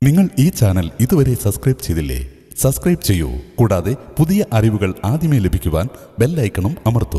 നിങ്ങൾ ഈ ചാനൽ ഇതുവരെ സബ്സ്ക്രൈബ് ചെയ്തില്ലേ സബ്സ്ക്രൈബ് ചെയ്യൂ കൂടാതെ പുതിയ അറിവുകൾ ആദ്യമേ ലഭിക്കുവാൻ ബെല്ലൈക്കണും അമർത്തൂ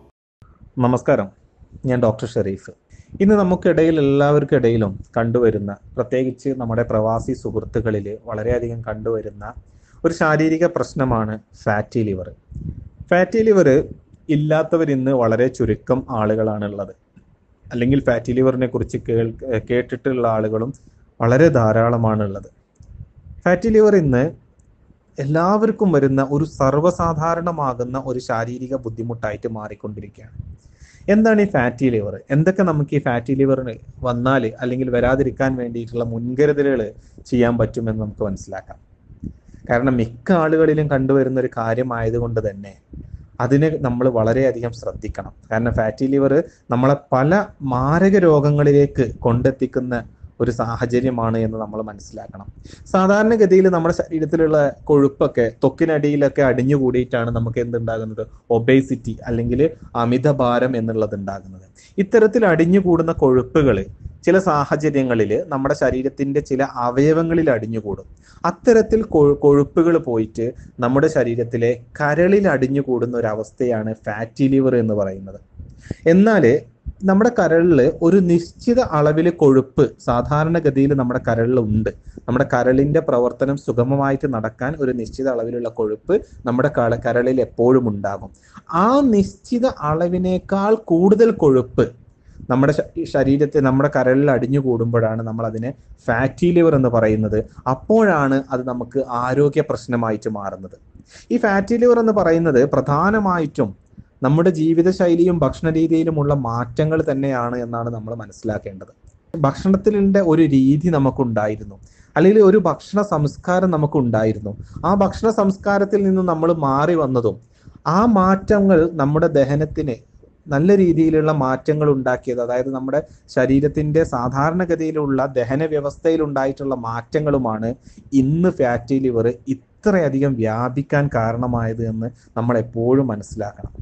നമസ്കാരം ഞാൻ ഡോക്ടർ ഷെരീഫ് ഇന്ന് നമുക്കിടയിൽ എല്ലാവർക്കും ഇടയിലും കണ്ടുവരുന്ന പ്രത്യേകിച്ച് നമ്മുടെ പ്രവാസി സുഹൃത്തുക്കളിൽ വളരെയധികം കണ്ടുവരുന്ന ഒരു ശാരീരിക പ്രശ്നമാണ് ഫാറ്റി ലിവർ ഫാറ്റി ലിവർ ഇല്ലാത്തവർ ഇന്ന് വളരെ ചുരുക്കം ആളുകളാണുള്ളത് അല്ലെങ്കിൽ ഫാറ്റി ലിവറിനെ കുറിച്ച് കേൾ കേട്ടിട്ടുള്ള ആളുകളും വളരെ ധാരാളമാണുള്ളത് ഫാറ്റി ലിവർ ഇന്ന് എല്ലാവർക്കും വരുന്ന ഒരു സർവ്വസാധാരണമാകുന്ന ഒരു ശാരീരിക ബുദ്ധിമുട്ടായിട്ട് മാറിക്കൊണ്ടിരിക്കുകയാണ് എന്താണ് ഈ ഫാറ്റി ലിവർ എന്തൊക്കെ നമുക്ക് ഈ ഫാറ്റി ലിവറിന് വന്നാൽ അല്ലെങ്കിൽ വരാതിരിക്കാൻ വേണ്ടിയിട്ടുള്ള മുൻകരുതലുകൾ ചെയ്യാൻ പറ്റുമെന്ന് നമുക്ക് മനസ്സിലാക്കാം കാരണം മിക്ക ആളുകളിലും കണ്ടുവരുന്ന ഒരു കാര്യമായതുകൊണ്ട് തന്നെ അതിനെ നമ്മൾ വളരെയധികം ശ്രദ്ധിക്കണം കാരണം ഫാറ്റി ലിവർ നമ്മളെ പല മാരക രോഗങ്ങളിലേക്ക് കൊണ്ടെത്തിക്കുന്ന ഒരു സാഹചര്യമാണ് എന്ന് നമ്മൾ മനസ്സിലാക്കണം സാധാരണഗതിയിൽ നമ്മുടെ ശരീരത്തിലുള്ള കൊഴുപ്പൊക്കെ ത്വക്കിനടിയിലൊക്കെ അടിഞ്ഞുകൂടിയിട്ടാണ് നമുക്ക് എന്തുണ്ടാകുന്നത് ഒബേസിറ്റി അല്ലെങ്കിൽ അമിതഭാരം എന്നുള്ളത് ഉണ്ടാകുന്നത് ഇത്തരത്തിൽ അടിഞ്ഞുകൂടുന്ന കൊഴുപ്പുകൾ ചില സാഹചര്യങ്ങളിൽ നമ്മുടെ ശരീരത്തിന്റെ ചില അവയവങ്ങളിൽ അടിഞ്ഞുകൂടും അത്തരത്തിൽ കൊഴുപ്പുകൾ പോയിട്ട് നമ്മുടെ ശരീരത്തിലെ കരളിൽ അടിഞ്ഞുകൂടുന്ന ഒരു അവസ്ഥയാണ് ഫാറ്റി ലിവർ എന്ന് പറയുന്നത് എന്നാൽ നമ്മുടെ കരളിൽ ഒരു നിശ്ചിത അളവിൽ കൊഴുപ്പ് സാധാരണഗതിയിൽ നമ്മുടെ കരളിൽ ഉണ്ട് നമ്മുടെ കരളിന്റെ പ്രവർത്തനം സുഗമമായിട്ട് നടക്കാൻ ഒരു നിശ്ചിത അളവിലുള്ള കൊഴുപ്പ് നമ്മുടെ കരളിൽ എപ്പോഴും ഉണ്ടാകും ആ നിശ്ചിത അളവിനേക്കാൾ കൂടുതൽ കൊഴുപ്പ് നമ്മുടെ ശരീരത്തെ നമ്മുടെ കരളിൽ അടിഞ്ഞു കൂടുമ്പോഴാണ് നമ്മൾ അതിനെ ഫാറ്റി ലിവർ എന്ന് പറയുന്നത് അപ്പോഴാണ് അത് നമുക്ക് ആരോഗ്യ പ്രശ്നമായിട്ട് മാറുന്നത് ഈ ഫാറ്റി ലിവർ എന്ന് പറയുന്നത് പ്രധാനമായിട്ടും നമ്മുടെ ജീവിതശൈലിയും ഭക്ഷണ രീതിയിലുമുള്ള മാറ്റങ്ങൾ തന്നെയാണ് എന്നാണ് നമ്മൾ മനസ്സിലാക്കേണ്ടത് ഭക്ഷണത്തിൻ്റെ ഒരു രീതി നമുക്കുണ്ടായിരുന്നു അല്ലെങ്കിൽ ഒരു ഭക്ഷണ സംസ്കാരം നമുക്കുണ്ടായിരുന്നു ആ ഭക്ഷണ സംസ്കാരത്തിൽ നിന്ന് നമ്മൾ മാറി വന്നതും ആ മാറ്റങ്ങൾ നമ്മുടെ ദഹനത്തിന് നല്ല രീതിയിലുള്ള മാറ്റങ്ങൾ ഉണ്ടാക്കിയത് അതായത് നമ്മുടെ ശരീരത്തിന്റെ സാധാരണഗതിയിലുള്ള ദഹന വ്യവസ്ഥയിൽ ഉണ്ടായിട്ടുള്ള മാറ്റങ്ങളുമാണ് ഇന്ന് ഫാറ്റി ലിവർ ഇത്രയധികം വ്യാപിക്കാൻ കാരണമായത് എന്ന് നമ്മൾ എപ്പോഴും മനസ്സിലാക്കണം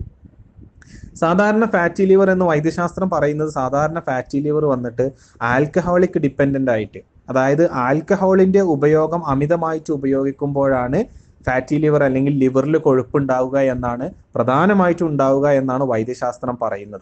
സാധാരണ ഫാറ്റി ലിവർ എന്ന് വൈദ്യശാസ്ത്രം പറയുന്നത് സാധാരണ ഫാറ്റി ലിവർ വന്നിട്ട് ആൽക്കഹോളിക് ഡിപ്പെൻഡന്റ് ആയിട്ട് അതായത് ആൽക്കഹോളിന്റെ ഉപയോഗം അമിതമായിട്ട് ഉപയോഗിക്കുമ്പോഴാണ് ഫാറ്റി ലിവർ അല്ലെങ്കിൽ ലിവറിൽ കൊഴുപ്പുണ്ടാവുക എന്നാണ് പ്രധാനമായിട്ടും ഉണ്ടാവുക എന്നാണ് വൈദ്യശാസ്ത്രം പറയുന്നത്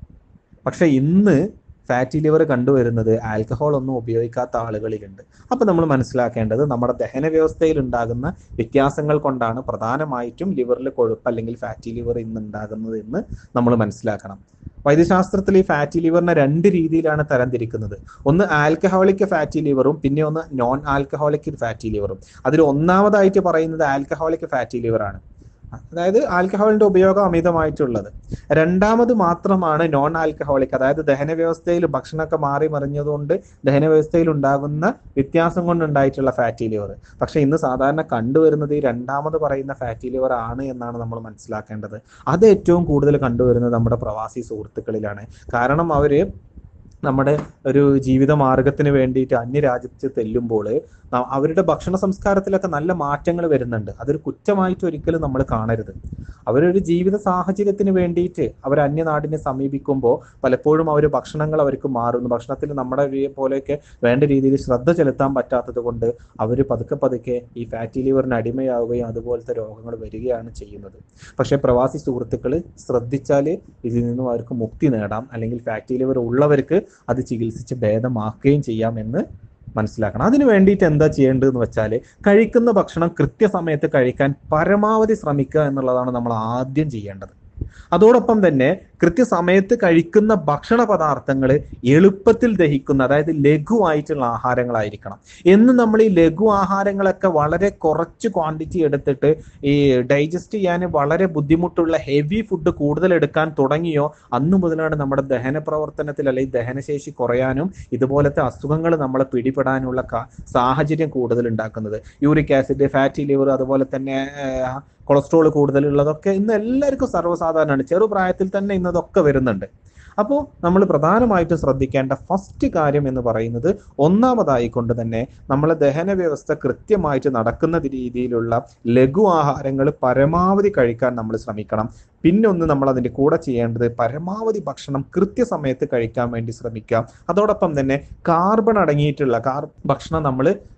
പക്ഷെ ഇന്ന് ഫാറ്റി ലിവർ കണ്ടുവരുന്നത് ആൽക്കഹോൾ ഒന്നും ഉപയോഗിക്കാത്ത ആളുകളിലുണ്ട് അപ്പൊ നമ്മൾ മനസ്സിലാക്കേണ്ടത് നമ്മുടെ ദഹന വ്യവസ്ഥയിൽ ഉണ്ടാകുന്ന വ്യത്യാസങ്ങൾ കൊണ്ടാണ് പ്രധാനമായിട്ടും ലിവറിൽ കൊഴുപ്പ് അല്ലെങ്കിൽ ഫാറ്റി ലിവർ ഇന്ന് ഉണ്ടാകുന്നത് എന്ന് നമ്മൾ മനസ്സിലാക്കണം വൈദ്യശാസ്ത്രത്തിൽ ഈ ഫാറ്റി ലിവറിനെ രണ്ട് രീതിയിലാണ് തരംതിരിക്കുന്നത് ഒന്ന് ആൽക്കഹോളിക് ഫാറ്റി ലിവറും പിന്നെ ഒന്ന് നോൺ ആൽക്കഹോളിക് ഫാറ്റി ലിവറും അതിൽ ഒന്നാമതായിട്ട് പറയുന്നത് ആൽക്കഹോളിക് ഫാറ്റി ലിവറാണ് അതായത് ആൽക്കഹോളിന്റെ ഉപയോഗം അമിതമായിട്ടുള്ളത് രണ്ടാമത് മാത്രമാണ് നോൺ ആൽക്കഹോളിക് അതായത് ദഹന വ്യവസ്ഥയിൽ ഭക്ഷണമൊക്കെ മാറി മറിഞ്ഞതുകൊണ്ട് ദഹന വ്യവസ്ഥയിൽ ഉണ്ടാകുന്ന വ്യത്യാസം കൊണ്ടുണ്ടായിട്ടുള്ള ഫാറ്റി ലിവർ പക്ഷെ ഇന്ന് സാധാരണ കണ്ടുവരുന്നത് ഈ രണ്ടാമത് പറയുന്ന ഫാറ്റി ലിവർ ആണ് എന്നാണ് നമ്മൾ മനസ്സിലാക്കേണ്ടത് അത് ഏറ്റവും കൂടുതൽ കണ്ടുവരുന്നത് നമ്മുടെ പ്രവാസി സുഹൃത്തുക്കളിലാണ് കാരണം അവര് നമ്മുടെ ഒരു ജീവിത മാർഗത്തിന് വേണ്ടിയിട്ട് അന്യരാജ്യത്ത് തെല്ലുമ്പോൾ അവരുടെ ഭക്ഷണ സംസ്കാരത്തിലൊക്കെ നല്ല മാറ്റങ്ങൾ വരുന്നുണ്ട് അതൊരു കുറ്റമായിട്ട് ഒരിക്കലും നമ്മൾ കാണരുത് അവരൊരു ജീവിത സാഹചര്യത്തിന് വേണ്ടിയിട്ട് അവർ അന്യനാടിനെ സമീപിക്കുമ്പോൾ പലപ്പോഴും അവർ ഭക്ഷണങ്ങൾ അവർക്ക് മാറുന്നു ഭക്ഷണത്തിൽ നമ്മുടെ പോലെയൊക്കെ വേണ്ട രീതിയിൽ ശ്രദ്ധ ചെലുത്താൻ പറ്റാത്തത് കൊണ്ട് അവർ പതുക്കെ പതുക്കെ ഈ ഫാറ്റി ലിവറിന് അടിമയാവുകയും അതുപോലത്തെ രോഗങ്ങൾ വരികയാണ് ചെയ്യുന്നത് പക്ഷേ പ്രവാസി സുഹൃത്തുക്കൾ ശ്രദ്ധിച്ചാൽ ഇതിൽ നിന്നും അവർക്ക് മുക്തി നേടാം അല്ലെങ്കിൽ ഫാറ്റി ലിവർ ഉള്ളവർക്ക് അത് ചികിത്സിച്ച് ഭേദമാക്കുകയും ചെയ്യാം എന്ന് മനസ്സിലാക്കണം അതിന് വേണ്ടിയിട്ട് എന്താ ചെയ്യേണ്ടതെന്ന് വെച്ചാൽ കഴിക്കുന്ന ഭക്ഷണം കൃത്യസമയത്ത് കഴിക്കാൻ പരമാവധി ശ്രമിക്കുക എന്നുള്ളതാണ് നമ്മൾ ആദ്യം ചെയ്യേണ്ടത് അതോടൊപ്പം തന്നെ കൃത്യസമയത്ത് കഴിക്കുന്ന ഭക്ഷണ പദാർത്ഥങ്ങൾ എളുപ്പത്തിൽ ദഹിക്കുന്ന അതായത് ലഘുവായിട്ടുള്ള ആഹാരങ്ങളായിരിക്കണം എന്ന് നമ്മൾ ഈ ലഘു ആഹാരങ്ങളൊക്കെ വളരെ കുറച്ച് ക്വാണ്ടിറ്റി എടുത്തിട്ട് ഈ ഡൈജസ്റ്റ് ചെയ്യാൻ വളരെ ബുദ്ധിമുട്ടുള്ള ഹെവി ഫുഡ് കൂടുതൽ എടുക്കാൻ തുടങ്ങിയോ അന്നു മുതലാണ് നമ്മുടെ ദഹന പ്രവർത്തനത്തിൽ അല്ലെങ്കിൽ ദഹനശേഷി കുറയാനും ഇതുപോലത്തെ അസുഖങ്ങൾ നമ്മളെ പിടിപെടാനുള്ള സാഹചര്യം കൂടുതൽ ഉണ്ടാക്കുന്നത് യൂറിക് ആസിഡ് ഫാറ്റി ലിവർ അതുപോലെ തന്നെ കൊളസ്ട്രോൾ കൂടുതലുള്ളതൊക്കെ ഇന്ന് എല്ലാവർക്കും സർവ്വസാധാരണമാണ് ചെറുപ്രായത്തിൽ തന്നെ ഇന്നതൊക്കെ വരുന്നുണ്ട് അപ്പോൾ നമ്മൾ പ്രധാനമായിട്ടും ശ്രദ്ധിക്കേണ്ട ഫസ്റ്റ് കാര്യം എന്ന് പറയുന്നത് ഒന്നാമതായി കൊണ്ട് തന്നെ നമ്മളെ ദഹന വ്യവസ്ഥ കൃത്യമായിട്ട് നടക്കുന്ന രീതിയിലുള്ള ലഘു ആഹാരങ്ങൾ പരമാവധി കഴിക്കാൻ നമ്മൾ ശ്രമിക്കണം പിന്നെ ഒന്ന് നമ്മൾ അതിന്റെ കൂടെ ചെയ്യേണ്ടത് പരമാവധി ഭക്ഷണം കൃത്യസമയത്ത് കഴിക്കാൻ വേണ്ടി ശ്രമിക്കാം അതോടൊപ്പം തന്നെ കാർബൺ അടങ്ങിയിട്ടുള്ള കാർ ഭക്ഷണം നമ്മൾ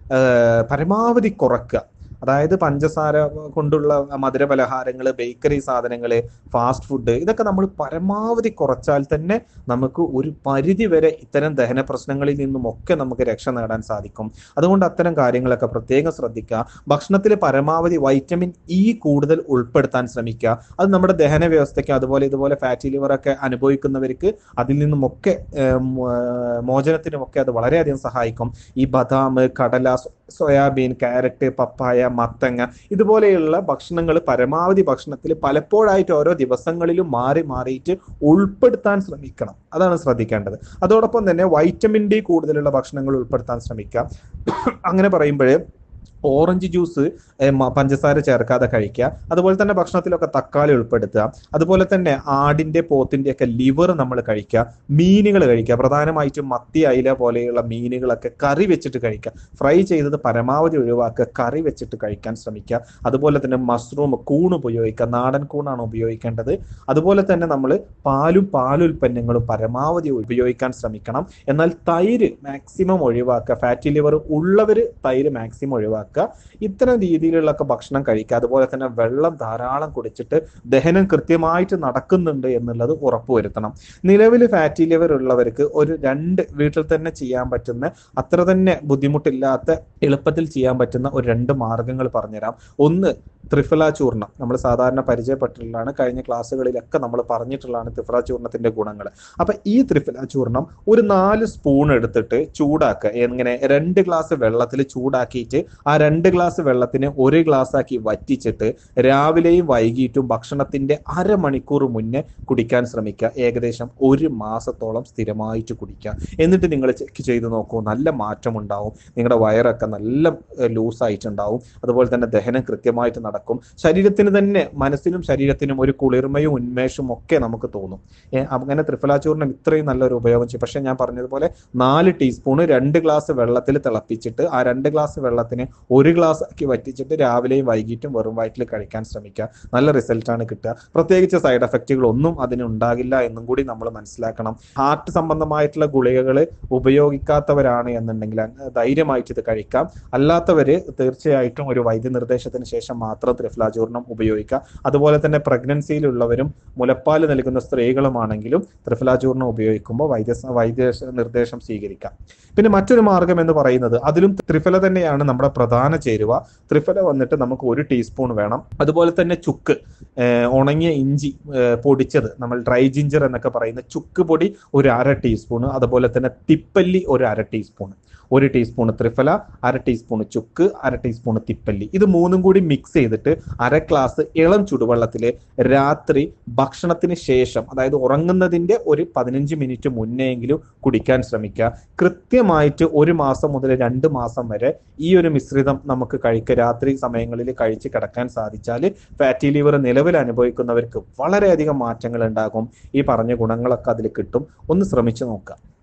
ഏഹ്, പരമാവധി കുറക്കുക അതായത് പഞ്ചസാര കൊണ്ടുള്ള മധുര പലഹാരങ്ങൾ ബേക്കറി സാധനങ്ങൾ ഫാസ്റ്റ് ഫുഡ് ഇതൊക്കെ നമ്മൾ പരമാവധി കുറച്ചാൽ തന്നെ നമുക്ക് ഒരു പരിധി വരെ ഇത്തരം ദഹന പ്രശ്നങ്ങളിൽ നിന്നുമൊക്കെ നമുക്ക് രക്ഷ നേടാൻ സാധിക്കും അതുകൊണ്ട് അത്തരം കാര്യങ്ങളൊക്കെ പ്രത്യേകം ശ്രദ്ധിക്കുക ഭക്ഷണത്തിൽ പരമാവധി വൈറ്റമിൻ ഇ കൂടുതൽ ഉൾപ്പെടുത്താൻ ശ്രമിക്കുക അത് നമ്മുടെ ദഹന വ്യവസ്ഥയ്ക്ക് അതുപോലെ ഇതുപോലെ ഫാറ്റി ലിവർ ഒക്കെ അനുഭവിക്കുന്നവർക്ക് അതിൽ നിന്നുമൊക്കെ ഏഹ്, മോ- ഏഹ്, മോചനത്തിനുമൊക്കെ അത് വളരെയധികം സഹായിക്കും ഈ ബദാം കടല സോ- സോയാബീൻ ക്യാരറ്റ് പപ്പായ മത്തങ്ങ ഇതുപോലെയുള്ള ഭക്ഷണങ്ങൾ പരമാവധി ഭക്ഷണത്തിൽ പലപ്പോഴായിട്ട് ഓരോ ദിവസങ്ങളിലും മാറി മാറിയിട്ട് ഉൾപ്പെടുത്താൻ ശ്രമിക്കണം അതാണ് ശ്രദ്ധിക്കേണ്ടത് അതോടൊപ്പം തന്നെ വൈറ്റമിൻ ഡി കൂടുതലുള്ള ഭക്ഷണങ്ങൾ ഉൾപ്പെടുത്താൻ ശ്രമിക്കുക അങ്ങനെ പറയുമ്പോഴേ ഓറഞ്ച് ജ്യൂസ് ഏ, മ- പഞ്ചസാര ചേർക്കാതെ കഴിക്കുക അതുപോലെ തന്നെ ഭക്ഷണത്തിലൊക്കെ തക്കാളി ഉൾപ്പെടുത്തുക അതുപോലെ തന്നെ ആടിന്റെ പോത്തിന്റെ ഒക്കെ ലിവർ നമ്മൾ കഴിക്കുക മീനുകൾ കഴിക്കുക പ്രധാനമായിട്ടും മത്തി അയില പോലെയുള്ള മീനുകളൊക്കെ കറി വെച്ചിട്ട് കഴിക്കുക ഫ്രൈ ചെയ്തത് പരമാവധി ഒഴിവാക്കുക കറി വെച്ചിട്ട് കഴിക്കാൻ ശ്രമിക്കുക അതുപോലെ തന്നെ മഷ്റൂം കൂൺ ഉപയോഗിക്കുക നാടൻ കൂണാണ് ഉപയോഗിക്കേണ്ടത് അതുപോലെ തന്നെ നമ്മൾ പാലും പാലുൽപ്പന്നങ്ങളും പരമാവധി ഉപയോഗിക്കാൻ ശ്രമിക്കണം എന്നാൽ തൈര് മാക്സിമം ഒഴിവാക്കുക ഫാറ്റി ലിവർ ഉള്ളവർ തൈര് മാക്സിമം ഒഴിവാക്കുക ഇത്തരം രീതിയിലുള്ളൊക്കെ ഭക്ഷണം കഴിക്കുക അതുപോലെ തന്നെ വെള്ളം ധാരാളം കുടിച്ചിട്ട് ദഹനം കൃത്യമായിട്ട് നടക്കുന്നുണ്ട് എന്നുള്ളത് ഉറപ്പുവരുത്തണം നിലവിൽ ഫാറ്റി ലിവർ ഉള്ളവർക്ക് ഒരു രണ്ട് വീട്ടിൽ തന്നെ ചെയ്യാൻ പറ്റുന്ന അത്ര തന്നെ ബുദ്ധിമുട്ടില്ലാത്ത എളുപ്പത്തിൽ ചെയ്യാൻ പറ്റുന്ന ഒരു രണ്ട് മാർഗങ്ങൾ പറഞ്ഞുതരാം ഒന്ന് ത്രിഫല ചൂർണം നമ്മൾ സാധാരണ പരിചയപ്പെട്ടിട്ടുള്ളതാണ് കഴിഞ്ഞ ക്ലാസ്സുകളിലൊക്കെ നമ്മൾ പറഞ്ഞിട്ടുള്ളതാണ് ത്രിഫല ചൂർണത്തിന്റെ ഗുണങ്ങൾ അപ്പൊ ഈ ത്രിഫല ചൂർണം ഒരു നാല് സ്പൂൺ എടുത്തിട്ട് ചൂടാക്കുക എങ്ങനെ രണ്ട് ഗ്ലാസ് വെള്ളത്തിൽ ചൂടാക്കിയിട്ട് ആ രണ്ട് ഗ്ലാസ് വെള്ളത്തിന് ഒരു ഗ്ലാസ് ആക്കി വറ്റിച്ചിട്ട് രാവിലെയും വൈകിട്ടും ഭക്ഷണത്തിന്റെ അരമണിക്കൂർ മുന്നേ കുടിക്കാൻ ശ്രമിക്കുക ഏകദേശം ഒരു മാസത്തോളം സ്ഥിരമായിട്ട് കുടിക്കുക എന്നിട്ട് നിങ്ങൾ ചെക്ക് ചെയ്ത് നോക്കൂ നല്ല മാറ്റം ഉണ്ടാവും നിങ്ങളുടെ വയറൊക്കെ നല്ല ലൂസ് ആയിട്ടുണ്ടാവും അതുപോലെ തന്നെ ദഹനം കൃത്യമായിട്ട് നടക്കും ശരീരത്തിന് തന്നെ മനസ്സിനും ശരീരത്തിനും ഒരു കുളിർമയും ഉന്മേഷവും ഒക്കെ നമുക്ക് തോന്നും ഏ, അങ്ങനെ ത്രിഫലാചൂർണം ഇത്രയും നല്ലൊരു ഉപയോഗം ചെയ്യും പക്ഷെ ഞാൻ പറഞ്ഞതുപോലെ നാല് ടീസ്പൂണ് രണ്ട് ഗ്ലാസ് വെള്ളത്തിൽ തിളപ്പിച്ചിട്ട് ആ രണ്ട് ഗ്ലാസ് വെള്ളത്തിന് ഒരു ഗ്ലാസ് ആക്കി വറ്റിച്ചിട്ട് രാവിലെയും വൈകിട്ടും വെറും വയറ്റിൽ കഴിക്കാൻ ശ്രമിക്കുക നല്ല റിസൾട്ടാണ് കിട്ടുക പ്രത്യേകിച്ച് സൈഡ് എഫക്റ്റുകൾ ഒന്നും അതിന് ഉണ്ടാകില്ല എന്നും കൂടി നമ്മൾ മനസ്സിലാക്കണം ഹാർട്ട് സംബന്ധമായിട്ടുള്ള ഗുളികകൾ ഉപയോഗിക്കാത്തവരാണ് എന്നുണ്ടെങ്കിൽ അങ്ങ് ധൈര്യമായിട്ട് ഇത് കഴിക്കാം അല്ലാത്തവര് തീർച്ചയായിട്ടും ഒരു വൈദ്യനിർദ്ദേശത്തിന് ശേഷം മാത്രം ത്രിഫ്ലാചൂർണം ഉപയോഗിക്കുക അതുപോലെ തന്നെ പ്രഗ്നൻസിയിലുള്ളവരും മുലപ്പാൽ നൽകുന്ന സ്ത്രീകളുമാണെങ്കിലും ത്രിഫലാചൂർണം ഉപയോഗിക്കുമ്പോൾ വൈദ്യ വൈദ്യ നിർദ്ദേശം സ്വീകരിക്കാം പിന്നെ മറ്റൊരു മാർഗം എന്ന് പറയുന്നത് അതിലും ത്രിഫല തന്നെയാണ് നമ്മുടെ പ്രധാന ചേരുവ ത്രിഫല വന്നിട്ട് നമുക്ക് ഒരു ടീസ്പൂൺ വേണം അതുപോലെ തന്നെ ചുക്ക് ഏഹ് ഉണങ്ങിയ ഇഞ്ചി ഏഹ് പൊടിച്ചത് നമ്മൾ ഡ്രൈ ജിഞ്ചർ എന്നൊക്കെ പറയുന്ന ചുക്ക് പൊടി ഒരു അര ടീസ്പൂൺ അതുപോലെ തന്നെ തിപ്പല്ലി ഒരു അര ടീസ്പൂൺ ഒരു ടീസ്പൂൺ ത്രിഫല അര ടീസ്പൂൺ ചുക്ക് അര ടീസ്പൂൺ തിപ്പല്ലി ഇത് മൂന്നും കൂടി മിക്സ് ചെയ്തിട്ട് അര ഗ്ലാസ് ഇളം ചുടുവെള്ളത്തിൽ രാത്രി ഭക്ഷണത്തിന് ശേഷം അതായത് ഉറങ്ങുന്നതിന്റെ ഒരു പതിനഞ്ച് മിനിറ്റ് മുന്നെയെങ്കിലും കുടിക്കാൻ ശ്രമിക്കുക കൃത്യമായിട്ട് ഒരു മാസം മുതൽ രണ്ട് മാസം വരെ ഈ ഒരു മിശ്രിതം നമുക്ക് കഴിക്കുക രാത്രി സമയങ്ങളിൽ കഴിച്ച് കിടക്കാൻ സാധിച്ചാൽ ഫാറ്റി ലിവർ നിലവിൽ അനുഭവിക്കുന്നവർക്ക് വളരെയധികം മാറ്റങ്ങൾ ഉണ്ടാകും ഈ പറഞ്ഞ ഗുണങ്ങളൊക്കെ അതിൽ കിട്ടും ഒന്ന് ശ്രമിച്ചു നോക്കുക